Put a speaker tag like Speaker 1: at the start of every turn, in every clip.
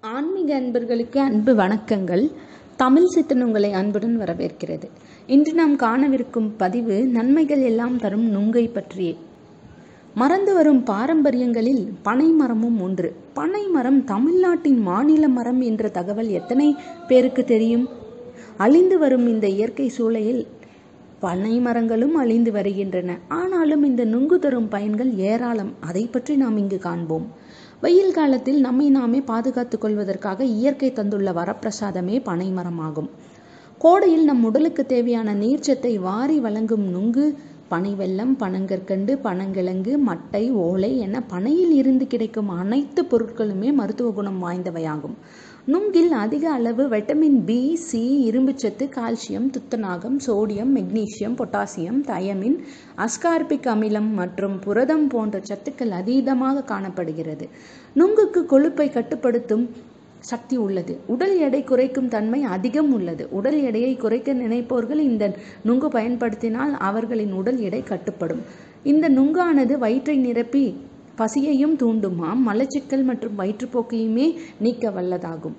Speaker 1: ஆன்மீக அன்பர்களுக்கு அன்பு வணக்கங்கள் தமிழ் சித்தன் உங்களை அன்புடன் வரவேற்கிறது இன்று நாம் காணவிருக்கும் பதிவு நன்மைகள் எல்லாம் தரும் நுங்கை பற்றியே மறந்து வரும் பாரம்பரியங்களில் பனை மரமும் ஒன்று பனை மரம் தமிழ்நாட்டின் மாநில மரம் என்ற தகவல் எத்தனை பேருக்கு தெரியும் அழிந்து வரும் இந்த இயற்கை சூழலில் பனை மரங்களும் அழிந்து வருகின்றன ஆனாலும் இந்த நுங்கு தரும் பயன்கள் ஏராளம் அதை பற்றி நாம் இங்கு காண்போம் வெயில் காலத்தில் நம்மை நாமே பாதுகாத்துக் கொள்வதற்காக இயற்கை தந்துள்ள வரப்பிரசாதமே பனை மரமாகும் கோடையில் நம் உடலுக்கு தேவையான நீர்ச்சத்தை வாரி வழங்கும் நுங்கு பனை வெல்லம் பனங்கற்கண்டு பனங்கிழங்கு மட்டை ஓலை என பனையில் இருந்து கிடைக்கும் அனைத்து பொருட்களுமே மருத்துவ குணம் வாய்ந்தவையாகும் நுங்கில் அதிக அளவு வைட்டமின் பி சி இரும்புச்சத்து கால்சியம் துத்தநாகம் sodium magnesium potassium thiamine ascorbic அமிலம் மற்றும் புரதம் போன்ற சத்துக்கள் அதீதமாக காணப்படுகிறது நுங்குக்கு கொழுப்பை கட்டுப்படுத்தும் சக்தி உள்ளது உடல் எடை குறைக்கும் தன்மை அதிகம் உள்ளது உடல் எடையை குறைக்க நினைப்பவர்கள் இந்த நுங்கு பயன்படுத்தினால் அவர்களின் உடல் எடை கட்டுப்படும் இந்த நுங்கானது வயிற்றை நிரப்பி பசியையும் தூண்டுமாம் மலச்சிக்கல் மற்றும் வயிற்றுப்போக்கையுமே நீக்க வல்லதாகும்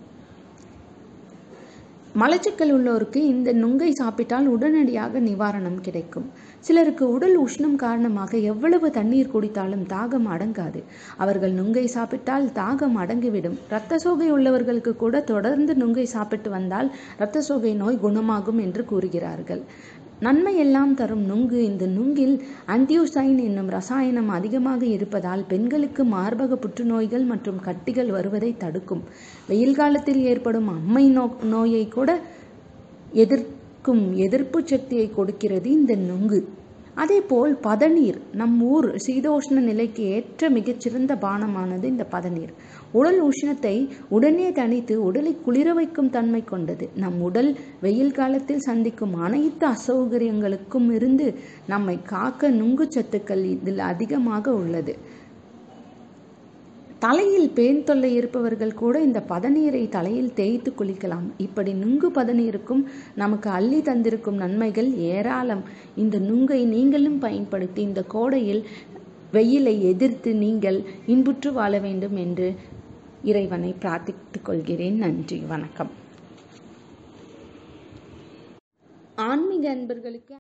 Speaker 1: மலச்சிக்கல் உள்ளோருக்கு இந்த நுங்கை சாப்பிட்டால் உடனடியாக நிவாரணம் கிடைக்கும் சிலருக்கு உடல் உஷ்ணம் காரணமாக எவ்வளவு தண்ணீர் குடித்தாலும் தாகம் அடங்காது அவர்கள் நுங்கை சாப்பிட்டால் தாகம் அடங்கிவிடும் இரத்த சோகை உள்ளவர்களுக்கு கூட தொடர்ந்து நுங்கை சாப்பிட்டு வந்தால் இரத்த சோகை நோய் குணமாகும் என்று கூறுகிறார்கள் நன்மை எல்லாம் தரும் நுங்கு இந்த நுங்கில் ஆன்டியோசைன் என்னும் ரசாயனம் அதிகமாக இருப்பதால் பெண்களுக்கு மார்பக புற்றுநோய்கள் மற்றும் கட்டிகள் வருவதை தடுக்கும் வெயில் காலத்தில் ஏற்படும் அம்மை நோ நோயை கூட எதிர்க்கும் எதிர்ப்பு சக்தியை கொடுக்கிறது இந்த நுங்கு அதேபோல் பதநீர் நம் ஊர் சீதோஷ்ண நிலைக்கு ஏற்ற மிகச்சிறந்த பானமானது இந்த பதநீர் உடல் உஷ்ணத்தை உடனே தணித்து உடலை குளிர வைக்கும் தன்மை கொண்டது நம் உடல் வெயில் காலத்தில் சந்திக்கும் அனைத்து அசௌகரியங்களுக்கும் இருந்து நம்மை காக்க நுங்கு சத்துக்கள் இதில் அதிகமாக உள்ளது தலையில் பேன் தொல்லை இருப்பவர்கள் கூட இந்த பதநீரை தலையில் தேய்த்து குளிக்கலாம் இப்படி நுங்கு பதநீருக்கும் நமக்கு அள்ளி தந்திருக்கும் நன்மைகள் ஏராளம் இந்த நுங்கை நீங்களும் பயன்படுத்தி இந்த கோடையில் வெயிலை எதிர்த்து நீங்கள் இன்புற்று வாழ வேண்டும் என்று இறைவனை பிரார்த்தித்துக் கொள்கிறேன் நன்றி வணக்கம் ஆன்மீக அன்பர்களுக்கு